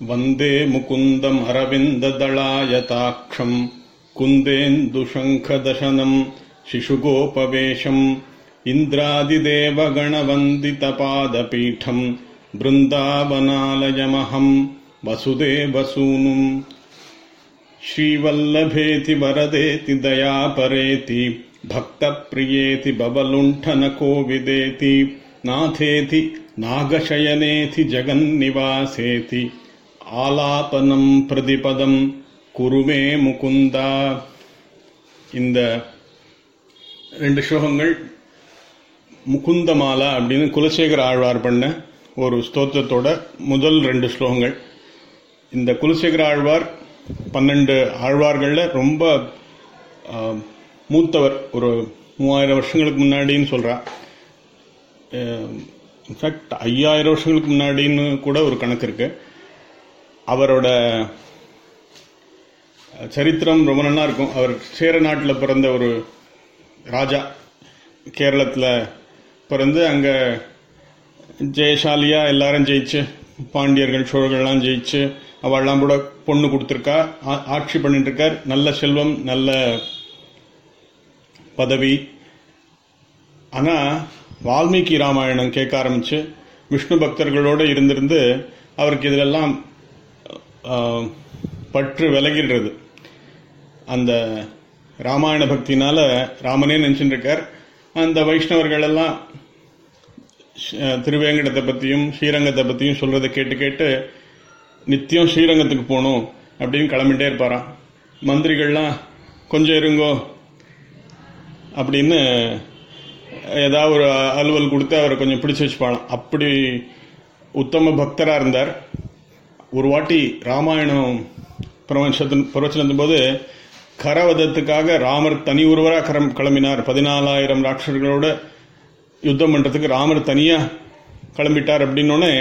वन्दे मुकुन्दम् अरविन्ददलायताक्षम् कुन्देन्दुशङ्खदशनम् शिशुगोपवेशम् इन्द्रादिदेवगणवन्दितपादपीठम् बृन्दावनालयमहम् वसुदेवसूनुम् श्रीवल्लभेति वरदेति दयापरेति भक्तप्रियेति बबलुण्ठनकोविदेति नाथेति नागशयनेति जगन्निवासेति ஆலாபனம் பிரதிபதம் குருமே முகுந்தா இந்த ரெண்டு ஸ்லோகங்கள் முகுந்தமாலா அப்படின்னு குலசேகர ஆழ்வார் பண்ண ஒரு ஸ்தோத்திரத்தோட முதல் ரெண்டு ஸ்லோகங்கள் இந்த குலசேகர ஆழ்வார் பன்னெண்டு ஆழ்வார்களில் ரொம்ப ஆஹ், மூத்தவர் ஒரு மூவாயிரம் வருஷங்களுக்கு முன்னாடின்னு சொல்றா இன்ஃபேக்ட் ஐயாயிரம் வருஷங்களுக்கு முன்னாடின்னு கூட ஒரு கணக்கு இருக்கு அவரோட சரித்திரம் ரொம்ப நல்லா இருக்கும் அவர் சேர நாட்டில் பிறந்த ஒரு ராஜா கேரளத்தில் பிறந்து அங்கே ஜெயசாலியா எல்லாரும் ஜெயிச்சு பாண்டியர்கள் சோழர்கள்லாம் ஜெயிச்சு அவள்லாம் கூட பொண்ணு கொடுத்துருக்கா ஆ- ஆட்சி பண்ணிட்டு இருக்கார் நல்ல செல்வம் நல்ல பதவி ஆனா வால்மீகி ராமாயணம் கேட்க ஆரம்பிச்சு விஷ்ணு பக்தர்களோட இருந்திருந்து அவருக்கு இதிலெல்லாம் ஆஹ், பற்று விலகிடுறது அந்த ராமாயண பக்தினால ராமனே நினைச்சுட்டு இருக்கார் அந்த வைஷ்ணவர்கள் எல்லாம் ஷ- திருவேங்கடத்தை பத்தியும் ஸ்ரீரங்கத்தை பத்தியும் சொல்றதை கேட்டு கேட்டு நித்தியம் ஸ்ரீரங்கத்துக்கு போகணும் அப்படின்னு கிளம்பிட்டே இருப்பாராம் மந்திரிகள்லாம் கொஞ்சம் இருங்கோ அப்படின்னு ஏதாவது ஒரு அலுவல் கொடுத்து அவரை கொஞ்சம் பிடிச்சு வச்சுப்பாளாம் அப்படி உத்தம பக்தரா இருந்தார் ஒரு வாட்டி ராமாயணம் பிரவச்சத்தின் பிரவச்சனத்தின் போது கரவதத்துக்காக ராமர் தனி ஒருவராக கரம் கிளம்பினார் பதினாலாயிரம் ராட்சர்களோட யுத்தம் பண்றதுக்கு ராமர் தனியா கிளம்பிட்டார் அப்படின்னோடனே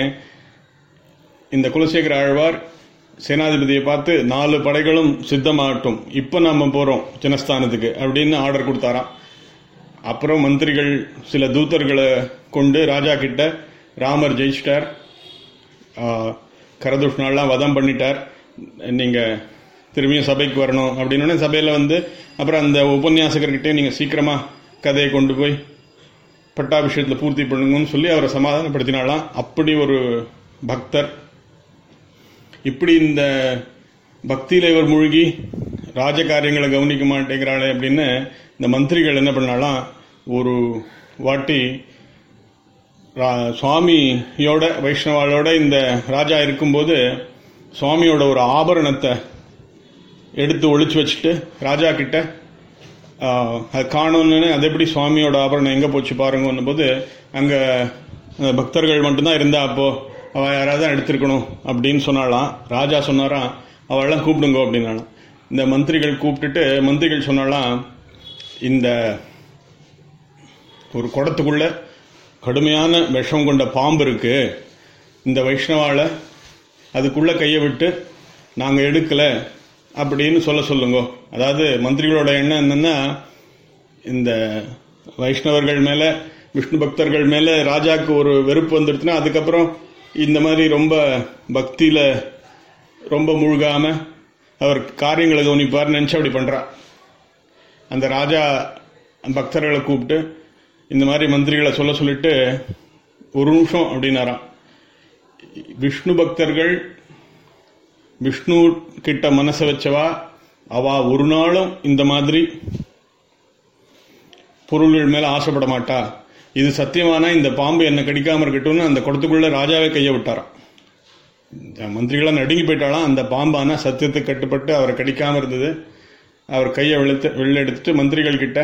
இந்த குலசேகர ஆழ்வார் சேனாதிபதியை பார்த்து நாலு படைகளும் சித்தமாகட்டும் இப்போ நாம போறோம் ஜனஸ்தானத்துக்கு அப்படின்னு ஆர்டர் கொடுத்தாராம் அப்புறம் மந்திரிகள் சில தூதர்களை கொண்டு ராஜா கிட்ட ராமர் ஜெயிச்சிட்டார் ஆஹ், கரதுஷ்ணாலாம் வதம் பண்ணிட்டார் நீங்க திரும்பியும் சபைக்கு வரணும் அப்படின்னு சபையில வந்து அப்புறம் அந்த உபன்யாசகர்கிட்டே நீங்க சீக்கிரமா கதையை கொண்டு போய் பட்டாபிஷேகத்தில் பூர்த்தி பண்ணுங்கன்னு சொல்லி அவரை சமாதானப்படுத்தினாலாம் அப்படி ஒரு பக்தர் இப்படி இந்த பக்தியில இவர் மூழ்கி ராஜகாரியங்களை கவனிக்க மாட்டேங்கிறாளே அப்படின்னு இந்த மந்திரிகள் என்ன பண்ணாலாம் ஒரு வாட்டி ரா- சுவாமியோட வைஷ்ணவாளோட இந்த ராஜா இருக்கும்போது சுவாமியோட ஒரு ஆபரணத்தை எடுத்து ஒளிச்சு வச்சுட்டு ராஜா கிட்ட ஆஹ், அது காணணும்னு அது எப்படி சுவாமியோட ஆபரணம் எங்க போச்சு பாருங்கன்னும் போது அங்க அந்த பக்தர்கள் மட்டும்தான் இருந்தா அப்போ அவ யாராவது தான் எடுத்திருக்கணும் அப்படின்னு சொன்னாலாம் ராஜா சொன்னாராம் அவளெல்லாம் கூப்பிடுங்க அப்படின்னாலாம் இந்த மந்திரிகள் கூப்பிட்டுட்டு மந்திரிகள் சொன்னாலாம் இந்த ஒரு குடத்துக்குள்ள கடுமையான விஷம் கொண்ட பாம்பு இருக்கு இந்த வைஷ்ணவால அதுக்குள்ள கையை விட்டு நாங்க எடுக்கல அப்படின்னு சொல்ல சொல்லுங்க அதாவது மந்திரிகளோட எண்ணம் என்னன்னா இந்த வைஷ்ணவர்கள் மேல விஷ்ணு பக்தர்கள் மேல ராஜாக்கு ஒரு வெறுப்பு வந்துடுச்சுன்னா அதுக்கப்புறம் இந்த மாதிரி ரொம்ப பக்தியில ரொம்ப மூழ்காம அவர் காரியங்களை கவனிப்பார் நினைச்சு அப்படி பண்றா அந்த ராஜா பக்தர்களை கூப்பிட்டு இந்த மாதிரி மந்திரிகளை சொல்ல சொல்லிட்டு ஒரு நிமிஷம் அப்படின்னாராம் விஷ்ணு பக்தர்கள் விஷ்ணு கிட்ட மனசை வச்சவா அவ ஒரு நாளும் இந்த மாதிரி பொருள்கள் மேல ஆசைப்பட மாட்டா இது சத்தியமானா இந்த பாம்பு என்ன கடிக்காம இருக்கட்டும்னு அந்த குடத்துக்குள்ள ராஜாவே கையை விட்டாராம் இந்த மந்திரிகளாம் நடுங்கி போயிட்டாலாம் அந்த பாம்பானா சத்தியத்துக்கு கட்டுப்பட்டு அவரை கடிக்காம இருந்தது அவர் கையை வெளுத்து வெளில எடுத்துட்டு மந்திரிகள் கிட்ட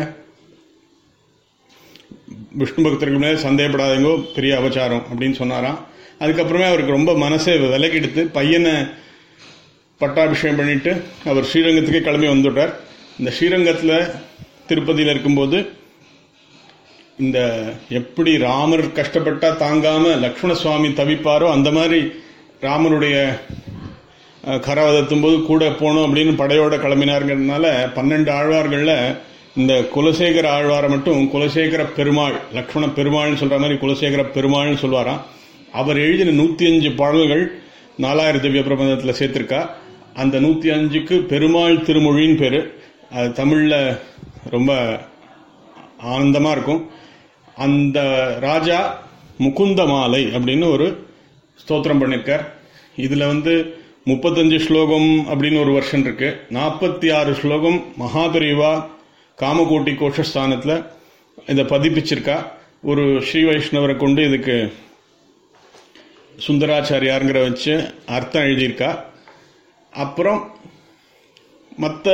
விஷ்ணு பக்தர்கள் மேலே சந்தேகப்படாதீங்கோ பெரிய அபச்சாரம் அப்படின்னு சொன்னாராம் அதுக்கப்புறமே அவருக்கு ரொம்ப மனசை விலக்கெடுத்து பையனை பட்டாபிஷேகம் பண்ணிட்டு அவர் ஸ்ரீரங்கத்துக்கே கிளம்பி வந்துட்டார் இந்த ஸ்ரீரங்கத்தில் திருப்பதியில் இருக்கும்போது இந்த எப்படி ராமர் கஷ்டப்பட்டா தாங்காம லக்ஷ்மண சுவாமி தவிப்பாரோ அந்த மாதிரி ராமருடைய அஹ், கரவதத்தும் போது கூட போகணும் அப்படின்னு படையோட கிளம்பினாருங்கிறதுனால பன்னெண்டு ஆழ்வார்கள்ல இந்த குலசேகர ஆழ்வாரை மட்டும் குலசேகர பெருமாள் லக்ஷ்மண பெருமாள்னு சொல்ற மாதிரி குலசேகர பெருமாள்னு சொல்வாராம் அவர் எழுதின நூத்தி அஞ்சு பாடல்கள் நாலாயிரம் திவ்ய பிரபந்தத்தில் சேர்த்திருக்கா அந்த நூற்றி அஞ்சுக்கு பெருமாள் திருமொழின்னு பேர் அது தமிழில் ரொம்ப ஆனந்தமாக இருக்கும் அந்த ராஜா முகுந்த மாலை அப்படின்னு ஒரு ஸ்தோத்திரம் பண்ணியிருக்கார் இதில் வந்து முப்பத்தஞ்சு ஸ்லோகம் அப்படின்னு ஒரு வருஷன் இருக்கு நாற்பத்தி ஆறு ஸ்லோகம் மகாபெரிவா காமகோட்டி கோஷஸ்தானத்தில் இதை பதிப்பிச்சிருக்கா ஒரு ஸ்ரீ வைஷ்ணவரை கொண்டு இதுக்கு சுந்தராச்சாரியாருங்கிற வச்சு அர்த்தம் எழுதியிருக்கா அப்புறம் மற்ற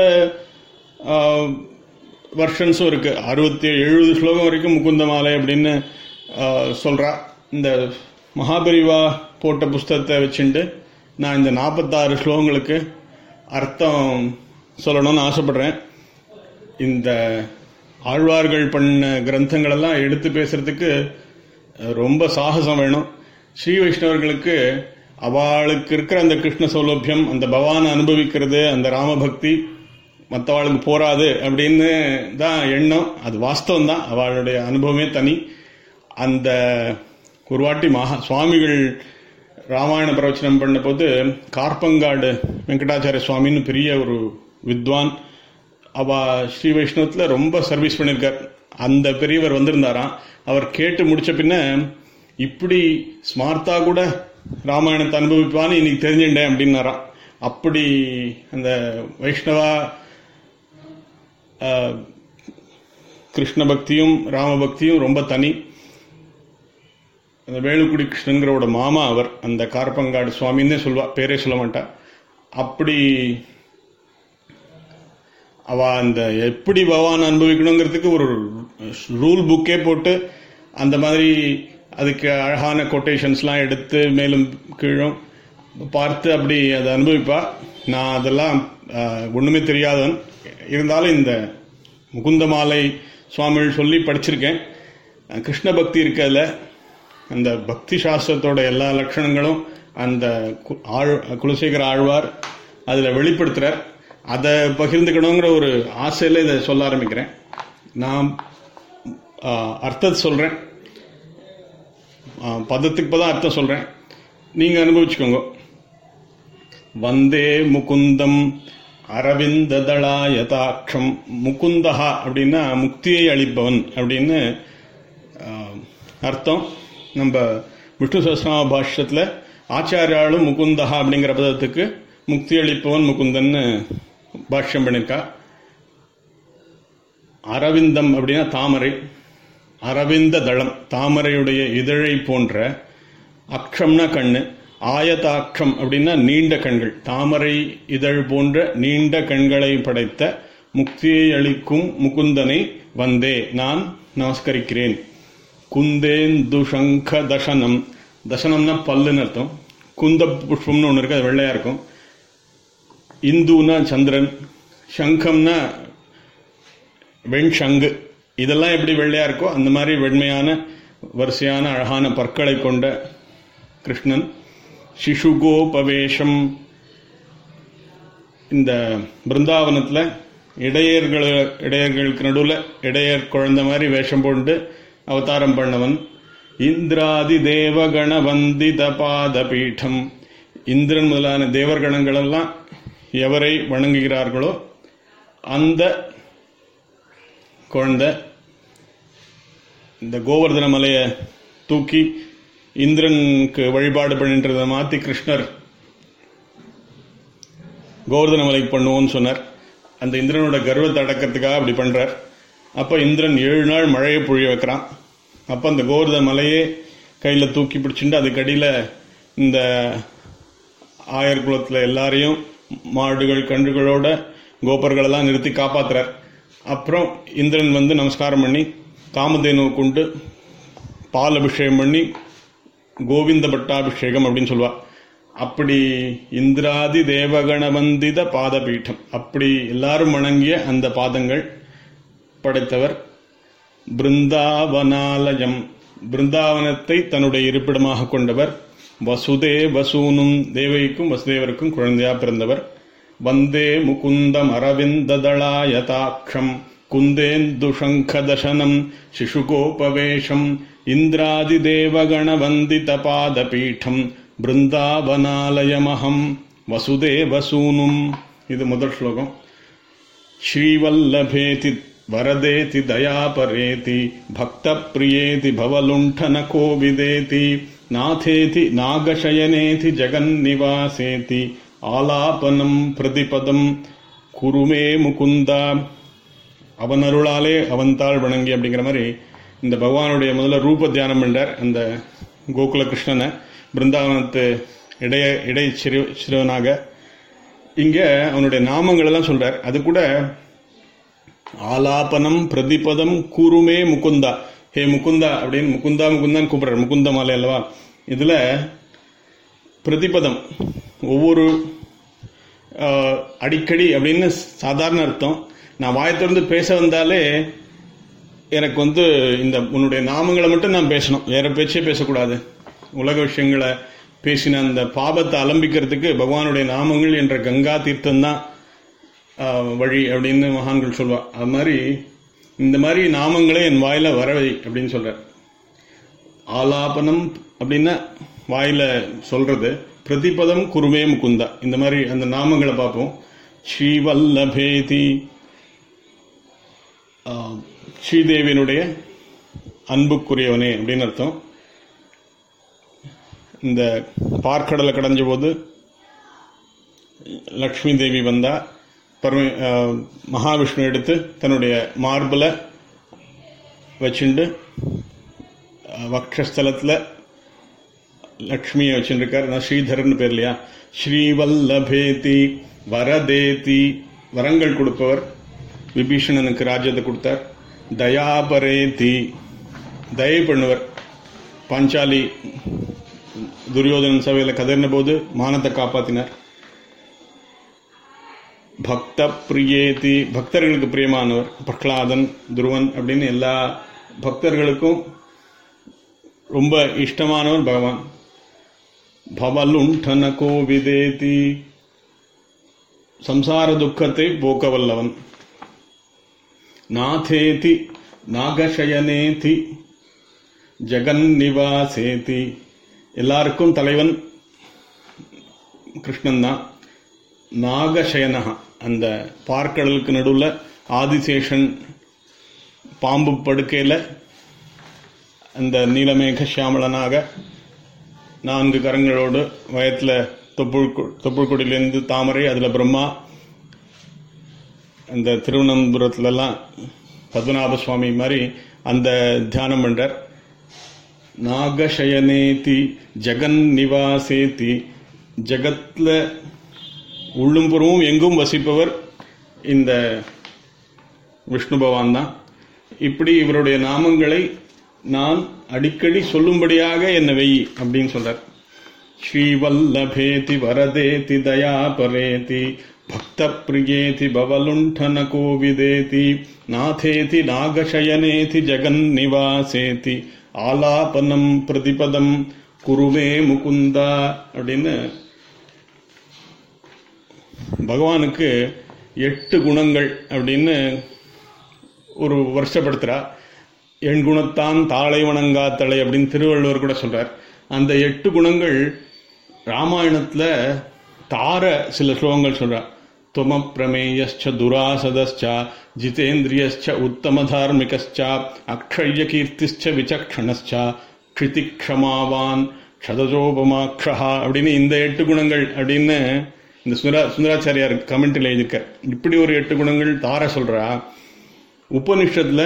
வெர்ஷன்ஸும் இருக்கு அறுபத்தி எழுபது ஸ்லோகம் வரைக்கும் முகுந்த மாலை அப்படின்னு சொல்றா இந்த மகாபெரிவா போட்ட புஸ்தகத்தை வச்சுட்டு நான் இந்த நாற்பத்தாறு ஸ்லோகங்களுக்கு அர்த்தம் சொல்லணும்னு ஆசைப்படுறேன் இந்த ஆழ்வார்கள் பண்ண கிரந்தங்களெல்லாம் எடுத்து பேசுறதுக்கு ரொம்ப சாகசம் வேணும் ஸ்ரீ வைஷ்ணவர்களுக்கு அவளுக்கு இருக்கிற அந்த கிருஷ்ண சௌலபியம் அந்த பவானை அனுபவிக்கிறது அந்த ராமபக்தி மற்றவாளுக்கு போராது அப்படின்னு தான் எண்ணம் அது வாஸ்தவம் தான் அவளுடைய அனுபவமே தனி அந்த ஒரு வாட்டி மகா சுவாமிகள் ராமாயண பிரவச்சனம் பண்ண போது கார்பங்காடு வெங்கடாச்சாரிய சுவாமின்னு பெரிய ஒரு வித்வான் அவ ஸ்ரீ வைஷ்ணவத்தில் ரொம்ப சர்வீஸ் பண்ணியிருக்கார் அந்த பெரியவர் வந்திருந்தாராம் அவர் கேட்டு முடிச்ச பின்ன இப்படி ஸ்மார்த்தா கூட ராமாயணத்தை அனுபவிப்பான்னு இன்னைக்கு தெரிஞ்சுட்டேன் அப்படின்னாராம் அப்படி அந்த வைஷ்ணவா கிருஷ்ண பக்தியும் ராம பக்தியும் ரொம்ப தனி அந்த வேலுக்குடி கிருஷ்ணங்கிறவோட மாமா அவர் அந்த கார்பங்காடு சுவாமின்னே சொல்வா பேரே சொல்ல மாட்டா அப்படி அவ அந்த எப்படி பகவான் அனுபவிக்கணுங்கிறதுக்கு ஒரு ரூல் புக்கே போட்டு அந்த மாதிரி அதுக்கு அழகான கொட்டேஷன்ஸ்லாம் எடுத்து மேலும் கீழும் பார்த்து அப்படி அதை அனுபவிப்பா நான் அதெல்லாம் ஒன்றுமே தெரியாதவன் இருந்தாலும் இந்த முகுந்த மாலை சுவாமிகள் சொல்லி படிச்சிருக்கேன் கிருஷ்ண பக்தி இருக்கல அந்த பக்தி சாஸ்திரத்தோட எல்லா லட்சணங்களும் அந்த ஆழ் குலசேகர ஆழ்வார் அதில் வெளிப்படுத்துகிறார் அதை பகிர்ந்துக்கணுங்கிற ஒரு ஆசையில் இதை சொல்ல ஆரம்பிக்கிறேன் நான் அர்த்தத்தை சொல்கிறேன் பதத்துக்கு பதம் அர்த்தம் சொல்கிறேன் நீங்கள் அனுபவிச்சுக்கோங்க வந்தே முகுந்தம் அரவிந்த தளாயதாட்சம் முகுந்தஹா அப்படின்னா முக்தியை அளிப்பவன் அப்படின்னு அர்த்தம் நம்ம விஷ்ணு சஹஸ்ரநாம பாஷ்யத்தில் ஆச்சாரியாலும் முகுந்தஹா அப்படிங்கிற பதத்துக்கு முக்தி அளிப்பவன் முகுந்தன்னு பாஷ்யம் பண்ணியிருக்கா அரவிந்தம் அப்படின்னா தாமரை அரவிந்த தளம் தாமரையுடைய இதழை போன்ற அக்ஷம்னா கண்ணு ஆயதாட்சம் அப்படின்னா நீண்ட கண்கள் தாமரை இதழ் போன்ற நீண்ட கண்களை படைத்த முக்தியை அளிக்கும் முகுந்தனை வந்தே நான் நமஸ்கரிக்கிறேன் குந்தேந்து சங்க தசனம் தசனம்னா பல்லுன்னு அர்த்தம் குந்த புஷ்பம்னு ஒன்று இருக்கு அது வெள்ளையா இருக்கும் இந்துனா சந்திரன் சங்கம்னா வெண்சங்கு இதெல்லாம் எப்படி வெள்ளையா இருக்கோ அந்த மாதிரி வெண்மையான வரிசையான அழகான பற்களை கொண்ட கிருஷ்ணன் சிசுகோபவேஷம் இந்த பிருந்தாவனத்தில் இடையர்கள் இடையர்களுக்கு நடுவில் இடையர் குழந்த மாதிரி வேஷம் போட்டு அவதாரம் பண்ணவன் இந்திராதி தேவகண வந்தித பாத பீடம் இந்திரன் முதலான தேவர்கணங்கள் எல்லாம் எவரை வணங்குகிறார்களோ அந்த குழந்தை இந்த கோவர்தன மலையை தூக்கி இந்திரனுக்கு வழிபாடு பண்ணின்றதை மாற்றி கிருஷ்ணர் கோவர்தன மலைக்கு பண்ணுவோம்னு சொன்னார் அந்த இந்திரனோட கர்வத்தை அடக்கிறதுக்காக அப்படி பண்றார் அப்போ இந்திரன் ஏழு நாள் மழையை பொழிய வைக்கிறான் அப்போ அந்த கோவர்தன மலையே கையில் தூக்கி பிடிச்சிட்டு அதுக்கடியில் இந்த ஆயர் குலத்தில் எல்லாரையும் மாடுகள் கன்றுகளோட கோபர்களெல்லாம் நிறுத்தி காப்பாத்துறார் அப்புறம் இந்திரன் வந்து நமஸ்காரம் பண்ணி காமதேனுவை கொண்டு பால் அபிஷேகம் பண்ணி கோவிந்த பட்டாபிஷேகம் அப்படின்னு சொல்லுவா அப்படி இந்திராதி தேவகணவந்தித பாதபீட்டம் அப்படி எல்லாரும் வணங்கிய அந்த பாதங்கள் படைத்தவர் பிருந்தாவனாலயம் பிருந்தாவனத்தை தன்னுடைய இருப்பிடமாக கொண்டவர் வசுதே வசூனும் தேவைக்கும் வசுதேவருக்கும் குழந்தையா பிறந்தவர் வந்தே முகுந்தம் அரவிந்ததளாயதாட்சம் குந்தேந்து சங்கதசனம் சிசுகோபவேஷம் இந்திராதிதேவகணவந்தித பாதபீடம் பிருந்தாவனாலயமகம் வசுதேவசூனும் இது முதல் ஸ்லோகம் श्रीवल्लभेति वरदेति दयापरेति भक्तप्रियेति भवलुण्ठनको विदेति नाथेति नागशयनेति जगन्निवासेति ஆலாபனம் பிரதிபதம் குருமே முகுந்தா அவன் அருளாலே அவன்தாள் வணங்கி அப்படிங்கிற மாதிரி இந்த பகவானுடைய முதல்ல ரூப தியானம் பண்ணார் அந்த கோகுல கிருஷ்ணனை பிருந்தாவனத்து இடைய இடை சிறு சிறுவனாக இங்க அவனுடைய நாமங்கள் எல்லாம் சொல்றார் அது கூட ஆலாபனம் பிரதிபதம் கூறுமே முகுந்தா ஹே முகுந்தா அப்படின்னு முகுந்தா முகுந்தான் கூப்பிடுறார் முகுந்த மாலை அல்லவா இதுல பிரதிபதம் ஒவ்வொரு ஆஹ், அடிக்கடி அப்படின்னு சாதாரண அர்த்தம் நான் வாயை திறந்து பேச வந்தாலே எனக்கு வந்து இந்த உன்னுடைய நாமங்களை மட்டும் நான் பேசணும் வேற பேச்சே பேசக்கூடாது உலக விஷயங்களை பேசின அந்த பாபத்தை அலம்பிக்கிறதுக்கு பகவானுடைய நாமங்கள் என்ற கங்கா தீர்த்தம் தான் வழி அப்படின்னு மகான்கள் சொல்வா அது மாதிரி இந்த மாதிரி நாமங்களே என் வாயில வரவை அப்படின்னு சொல்றார் ஆலாபனம் அப்படின்னா வாயில சொல்றது பிரதிபதம் குருமே முகுந்தா இந்த மாதிரி அந்த நாமங்களை பார்ப்போம் ஸ்ரீவல்லபேதி ஆஹ், ஸ்ரீதேவியினுடைய அன்புக்குரியவனே அப்படின்னு அர்த்தம் இந்த பார்க்கடலை கடைஞ்ச போது லக்ஷ்மி தேவி வந்தா பரம ஆஹ், மகாவிஷ்ணு எடுத்து தன்னுடைய மார்பில் வச்சுண்டு ஆஹ், வக்ஷஸ்தலத்தில் லக்ஷ்மியை வச்சுருக்கார் நான் ஸ்ரீதரன் பேர் இல்லையா ஸ்ரீவல்லபேதி வரதேதி வரங்கள் கொடுப்பவர் விபீஷணனுக்கு ராஜ்யத்தை கொடுத்தார் தயாபரேதி தயை பண்ணுவர் பாஞ்சாலி துரியோதனன் சபையில் கதறின போது மானத்தை காப்பாத்தினார் பக்த பிரியேதி பக்தர்களுக்கு பிரியமானவர் பிரகலாதன் துருவன் அப்படின்னு எல்லா பக்தர்களுக்கும் ரொம்ப இஷ்டமானவர் பகவான் பவலுண்டனகோ விதேதி சம்சார துக்கத்தை போக்க வல்லவன் நாதேதி நாகசயனேதி ஜெகன்னிவாசேதி எல்லாருக்கும் தலைவன் கிருஷ்ணன் தான் நாகசயனகா அந்த பார்க்கடலுக்கு நடுவில் ஆதிசேஷன் பாம்பு படுக்கையில் அந்த நீலமேக சியாமளனாக நான்கு கரங்களோடு வயத்தில் தொப்புள் தொப்புள்கொடியிலேருந்து தாமரை அதில் பிரம்மா அந்த திருவனந்தபுரத்துலலாம் பத்மநாப சுவாமி மாதிரி அந்த தியானம் பண்றார் நாகசயனேதி ஜெகன் நிவாசேதி ஜகத்ல உள்ளும் புறமும் எங்கும் வசிப்பவர் இந்த விஷ்ணு பகவான் தான் இப்படி இவருடைய நாமங்களை நான் அடிக்கடி சொல்லும்படியாக என்னை வெய் அப்படின்னு சொல்றார் ஸ்ரீவல்லபேதி வரதேதி தயாபரேதி பக்த பிரியேதி பவலுண்டன கோவிதேதி நாதேதி நாகசயனேதி ஜெகன்னிவாசேதி ஆலாபனம் பிரதிபதம் குருமே முகுந்தா அப்படின்னு பகவானுக்கு எட்டு குணங்கள் அப்படின்னு ஒரு வருஷப்படுத்துறா எண் குணத்தான் தாளை வணங்காத்தலை அப்படின்னு திருவள்ளுவர் கூட சொல்றார் அந்த எட்டு குணங்கள் ராமாயணத்துல தார சில ஸ்லோகங்கள் சொல்றார் துவம பிரமேயச்ச துராசதச்ச ஜிதேந்திரியச்ச உத்தம தார்மிகச்ச அக்ஷய கீர்த்திச்ச விசக்ஷணச்ச க்ஷிதி க்ஷமாவான் க்ஷதஜோபமாக்ஷா அப்படின்னு இந்த எட்டு குணங்கள் அப்படின்னு இந்த சுந்தரா சுந்தராச்சாரியார் கமெண்ட்ல எழுதியிருக்கார் இப்படி ஒரு எட்டு குணங்கள் தார சொல்றா உபனிஷத்துல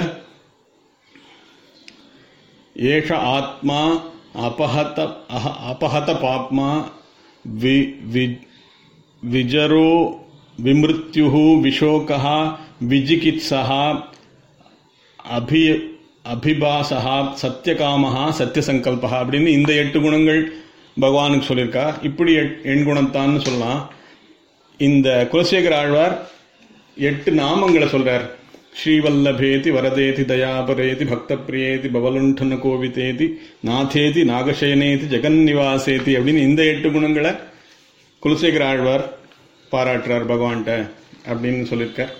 ஏஷ ஆத்மா அபஹத அஹ- அபஹத பாப்மா வி வி- விஜரோ விமிருத்யு விஷோகா விஜிகித்சா அபி அபிபாசா சத்தியகாமஹா சத்தியசங்கல்பா அப்படின்னு இந்த எட்டு குணங்கள் பகவானுக்கு சொல்லியிருக்கா இப்படி எட்- எண் குணத்தான்னு சொல்லலாம் இந்த குலசேகர ஆழ்வார் எட்டு நாமங்களை சொல்றார் ஸ்ரீவல்லபேதி வரதேதி தயாபரேதி பக்தப்பிரியேதி பவலுண்டன கோவிதேதி நாதேதி நாகசயனேதி ஜெகன்னிவாசேதி அப்படின்னு இந்த எட்டு குணங்களை குலசேகர ஆழ்வார் பாராட்டுறார் பகவான்கிட்ட அப்படின்னு சொல்லியிருக்கார்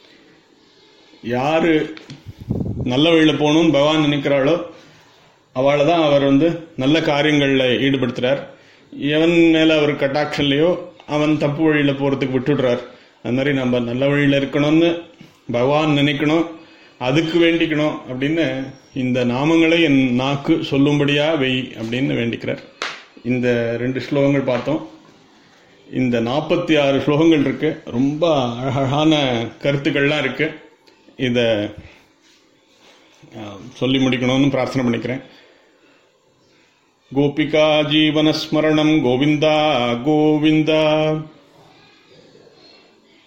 யாரு நல்ல வழியில் போகணும்னு பகவான் நினைக்கிறாளோ அவளை தான் அவர் வந்து நல்ல காரியங்களில் ஈடுபடுத்துறார் எவன் மேல அவர் கட்டாட்சம் இல்லையோ அவன் தப்பு வழியில போறதுக்கு விட்டுடுறார் அது மாதிரி நம்ம நல்ல வழியில இருக்கணும்னு பகவான் நினைக்கணும் அதுக்கு வேண்டிக்கணும் அப்படின்னு இந்த நாமங்களை என் நாக்கு சொல்லும்படியா வெய் அப்படின்னு வேண்டிக்கிறார் இந்த ரெண்டு ஸ்லோகங்கள் பார்த்தோம் இந்த நாற்பத்தி ஆறு ஸ்லோகங்கள் இருக்கு ரொம்ப அழகான கருத்துக்கள்லாம் இருக்கு இதை அஹ், சொல்லி முடிக்கணும்னு பிரார்த்தனை பண்ணிக்கிறேன் கோபிகா ஜீவனஸ்மரணம் கோவிந்தா கோவிந்தா